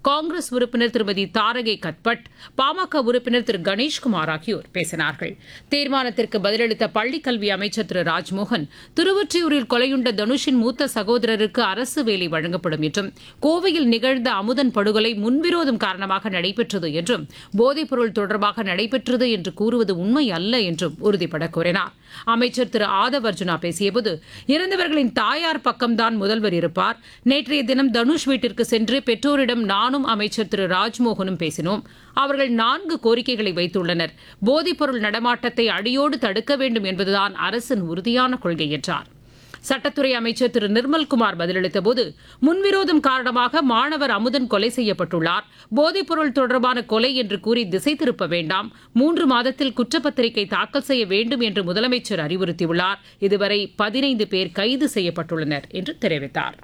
காங்கிரஸ் உறுப்பினர் திருமதி தாரகை கத்பட் பாமக உறுப்பினர் திரு கணேஷ்குமார் ஆகியோர் பேசினார்கள் தீர்மானத்திற்கு பதிலளித்த பள்ளிக்கல்வி அமைச்சர் திரு ராஜ்மோகன் திருவொற்றியூரில் கொலையுண்ட தனுஷின் மூத்த சகோதரருக்கு அரசு வேலை வழங்கப்படும் என்றும் கோவையில் நிகழ்ந்த அமுதன் படுகொலை முன்விரோதம் காரணமாக நடைபெற்றது என்றும் போதைப்பொருள் தொடர்பாக நடைபெற்றது என்று கூறுவது உண்மை அல்ல என்றும் உறுதிபட கூறினார் அமைச்சர் திரு ஆதவ் அர்ஜுனா பேசியபோது இறந்தவர்களின் தாயார் பக்கம்தான் முதல்வர் இருப்பார் நேற்றைய தினம் தனுஷ் வீட்டிற்கு சென்று பெற்றோரிடம் நானும் அமைச்சர் திரு ராஜ்மோகனும் பேசினோம் அவர்கள் நான்கு கோரிக்கைகளை வைத்துள்ளனர் போதைப்பொருள் நடமாட்டத்தை அடியோடு தடுக்க வேண்டும் என்பதுதான் அரசின் உறுதியான கொள்கை என்றார் சட்டத்துறை அமைச்சர் திரு நிர்மல்குமார் பதிலளித்தபோது முன்விரோதம் காரணமாக மாணவர் அமுதன் கொலை செய்யப்பட்டுள்ளார் போதைப்பொருள் தொடர்பான கொலை என்று கூறி திசை திருப்ப வேண்டாம் மூன்று மாதத்தில் குற்றப்பத்திரிகை தாக்கல் செய்ய வேண்டும் என்று முதலமைச்சர் அறிவுறுத்தியுள்ளார் இதுவரை பதினைந்து பேர் கைது செய்யப்பட்டுள்ளனர் என்று தெரிவித்தார்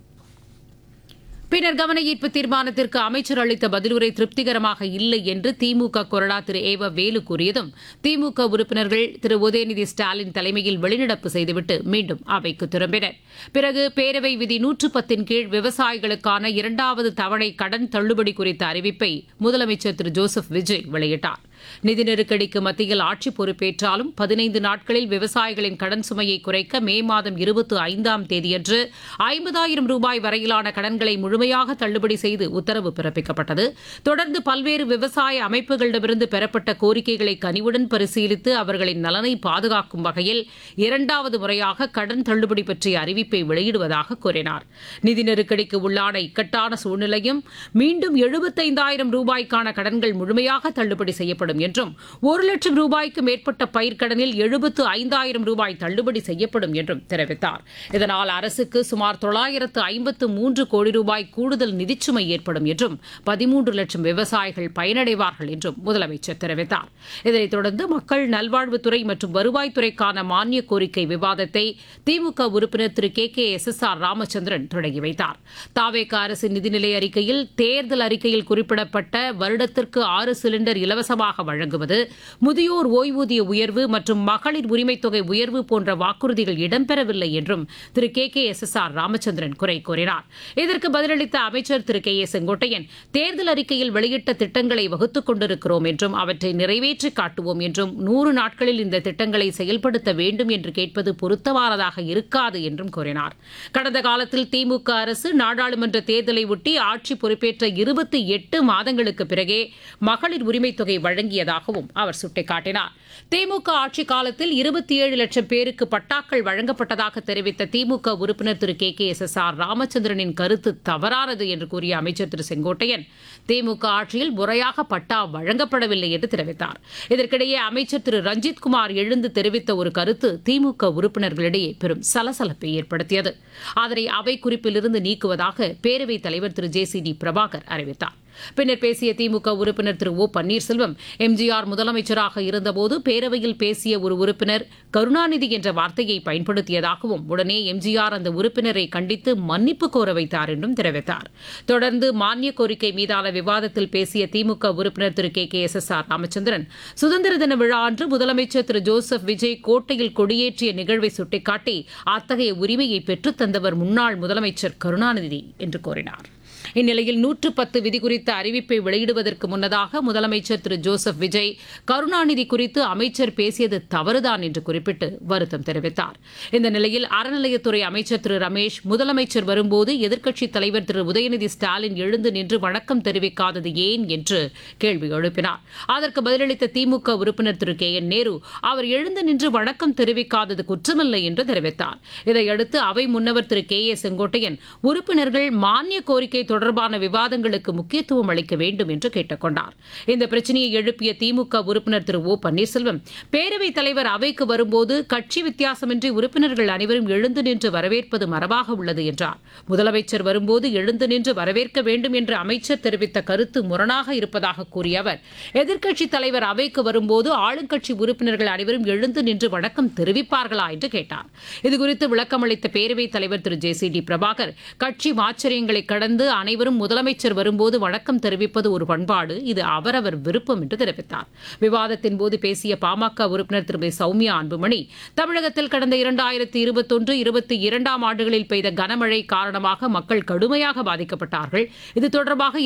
பின்னர் கவன ஈர்ப்பு தீர்மானத்திற்கு அமைச்சர் அளித்த பதிலுரை திருப்திகரமாக இல்லை என்று திமுக கொறடா திரு ஏவ வேலு கூறியதும் திமுக உறுப்பினர்கள் திரு உதயநிதி ஸ்டாலின் தலைமையில் வெளிநடப்பு செய்துவிட்டு மீண்டும் அவைக்கு திரும்பினர் பிறகு பேரவை விதி நூற்று பத்தின் கீழ் விவசாயிகளுக்கான இரண்டாவது தவணை கடன் தள்ளுபடி குறித்த அறிவிப்பை முதலமைச்சர் திரு ஜோசப் விஜய் வெளியிட்டார் நிதி நெருக்கடிக்கு மத்தியில் ஆட்சி பொறுப்பேற்றாலும் பதினைந்து நாட்களில் விவசாயிகளின் கடன் சுமையை குறைக்க மே மாதம் இருபத்தி ஐந்தாம் தேதியன்று ஐம்பதாயிரம் ரூபாய் வரையிலான கடன்களை முழுமையாக தள்ளுபடி செய்து உத்தரவு பிறப்பிக்கப்பட்டது தொடர்ந்து பல்வேறு விவசாய அமைப்புகளிடமிருந்து பெறப்பட்ட கோரிக்கைகளை கனிவுடன் பரிசீலித்து அவர்களின் நலனை பாதுகாக்கும் வகையில் இரண்டாவது முறையாக கடன் தள்ளுபடி பற்றிய அறிவிப்பை வெளியிடுவதாக கூறினார் நிதி நெருக்கடிக்கு உள்ளான இக்கட்டான சூழ்நிலையும் மீண்டும் எழுபத்தைந்தாயிரம் ரூபாய்க்கான கடன்கள் முழுமையாக தள்ளுபடி செய்யப்படும் என்றும் ஒரு லட்சம் ரூபாய்க்கு மேற்பட்ட பயிர்க்கடனில் எழுபத்து ஐந்தாயிரம் ரூபாய் தள்ளுபடி செய்யப்படும் என்றும் தெரிவித்தார் இதனால் அரசுக்கு சுமார் தொள்ளாயிரத்து ஐம்பத்து மூன்று கோடி ரூபாய் கூடுதல் நிதிச்சுமை ஏற்படும் என்றும் பதிமூன்று லட்சம் விவசாயிகள் பயனடைவார்கள் என்றும் முதலமைச்சர் தெரிவித்தார் இதனைத் தொடர்ந்து மக்கள் நல்வாழ்வுத்துறை மற்றும் வருவாய்த்துறைக்கான மானிய கோரிக்கை விவாதத்தை திமுக உறுப்பினர் திரு K K S S R Ramachandran தொடங்கி வைத்தார் தாவேக அரசின் நிதிநிலை அறிக்கையில் தேர்தல் அறிக்கையில் குறிப்பிடப்பட்ட வருடத்திற்கு ஆறு சிலிண்டர் இலவசமாக வழங்குவது முதியோர் ஓய்வூதிய உயர்வு மற்றும் மகளிர் உரிமைத் தொகை உயர்வு போன்ற வாக்குறுதிகள் இடம்பெறவில்லை என்றும் திரு K K S S R Ramachandran குறை கூறினார் இதற்கு பதிலளித்த அமைச்சர் திரு கே ஏ செங்கோட்டையன் தேர்தல் அறிக்கையில் வெளியிட்ட திட்டங்களை வகுத்துக் கொண்டிருக்கிறோம் என்றும் அவற்றை நிறைவேற்றி காட்டுவோம் என்றும் நூறு நாட்களில் இந்த திட்டங்களை செயல்படுத்த வேண்டும் என்று கேட்பது பொருத்தமானதாக இருக்காது என்றும் கூறினார் கடந்த காலத்தில் திமுக அரசு நாடாளுமன்ற தேர்தலை ஒட்டி ஆட்சி பொறுப்பேற்ற இருபத்தி எட்டு மாதங்களுக்கு பிறகே மகளிர் உரிமைத் தொகை வழங்கியதாகவும் அவர் சுட்டிக்காட்டினார் திமுக ஆட்சி காலத்தில் இருபத்தி ஏழு லட்சம் பேருக்கு பட்டாக்கள் வழங்கப்பட்டதாக தெரிவித்த திமுக உறுப்பினர் திரு K K S S R ராமச்சந்திரனின் கருத்து தவறானது என்று கூறிய அமைச்சர் திரு செங்கோட்டையன் திமுக ஆட்சியில் முறையாக பட்டா வழங்கப்படவில்லை என்று தெரிவித்தார் இதற்கிடையே அமைச்சர் திரு ரஞ்சித் குமார் எழுந்து தெரிவித்த ஒரு கருத்து திமுக உறுப்பினர்களிடையே பெரும் சலசலப்பை ஏற்படுத்தியது அதனை அவை குறிப்பிலிருந்து நீக்குவதாக பேரவைத் தலைவர் திரு ஜே சி டி பிரபாகர் அறிவித்தார் பின்னர் பேசிய திமுக உறுப்பினர் திரு ஓ பன்னீர்செல்வம் எம்ஜிஆர் முதலமைச்சராக இருந்தபோது பேரவையில் பேசிய ஒரு உறுப்பினர் கருணாநிதி என்ற வார்த்தையை பயன்படுத்தியதாகவும் உடனே எம்ஜிஆர் அந்த உறுப்பினரை கண்டித்து மன்னிப்பு கோர வைத்தார் என்றும் தெரிவித்தார் தொடர்ந்து மானிய கோரிக்கை மீதான விவாதத்தில் பேசிய திமுக உறுப்பினர் திரு K K S S R Ramachandran சுதந்திர தின விழா அன்று முதலமைச்சர் திரு ஜோசப் விஜய் கோட்டையில் கொடியேற்றிய நிகழ்வை சுட்டிக்காட்டி அத்தகைய உரிமையை பெற்றுத் தந்தவர் முன்னாள் முதலமைச்சர் கருணாநிதி என்று கூறினார் இந்நிலையில் நூற்று பத்து விதி குறித்த அறிவிப்பை வெளியிடுவதற்கு முன்னதாக முதலமைச்சர் திரு ஜோசப் விஜய் கருணாநிதி குறித்து அமைச்சர் பேசியது தவறுதான் என்று குறிப்பிட்டு வருத்தம் தெரிவித்தார் இந்த நிலையில் அறநிலையத்துறை அமைச்சர் திரு ரமேஷ் முதலமைச்சர் வரும்போது எதிர்க்கட்சித் தலைவர் திரு உதயநிதி ஸ்டாலின் எழுந்து நின்று வணக்கம் தெரிவிக்காதது ஏன் என்று கேள்வி எழுப்பினார் அதற்கு பதிலளித்த திமுக உறுப்பினர் திரு கே என் நேரு அவர் எழுந்து நின்று வணக்கம் தெரிவிக்காதது குற்றமில்லை என்று தெரிவித்தார் இதையடுத்து அவை முன்னவர் திரு கே ஏ செங்கோட்டையன் உறுப்பினர்கள் மானிய கோரிக்கை தொடர்பான விவாதங்களுக்கு முக்கியத்துவம் அளிக்க வேண்டும் என்று கேட்டுக் கொண்டார் இந்த பிரச்சனையை எழுப்பிய திமுக உறுப்பினர் திரு ஓ பன்னீர்செல்வம் பேரவைத் தலைவர் அவைக்கு வரும்போது கட்சி வித்தியாசமின்றி உறுப்பினர்கள் அனைவரும் எழுந்து நின்று வரவேற்பது மரபாக உள்ளது என்றார் முதலமைச்சர் வரும்போது எழுந்து நின்று வரவேற்க வேண்டும் என்று அமைச்சர் தெரிவித்த கருத்து முரணாக இருப்பதாக கூறிய அவர் எதிர்க்கட்சித் தலைவர் அவைக்கு வரும்போது ஆளுங்கட்சி உறுப்பினர்கள் அனைவரும் எழுந்து நின்று வணக்கம் தெரிவிப்பார்களா என்று கேட்டார் இதுகுறித்து விளக்கமளித்த பேரவைத் தலைவர் திரு ஜே சி டி பிரபாகர் கட்சி மாச்சரியங்களை கடந்து அனைவரும் முதலமைச்சர் வரும்போது வணக்கம் தெரிவிப்பது ஒரு பண்பாடு இது அவரவர் விருப்பம் என்று தெரிவித்தார் விவாதத்தின் போது பேசிய பாமக உறுப்பினர் திருமதி சௌமியா அன்புமணி தமிழகத்தில் கடந்த இரண்டாயிரத்தி இருபத்தொன்று இருபத்தி இரண்டாம் ஆண்டுகளில் பெய்த கனமழை காரணமாக மக்கள் கடுமையாக பாதிக்கப்பட்டார்கள் இது தொடர்பாக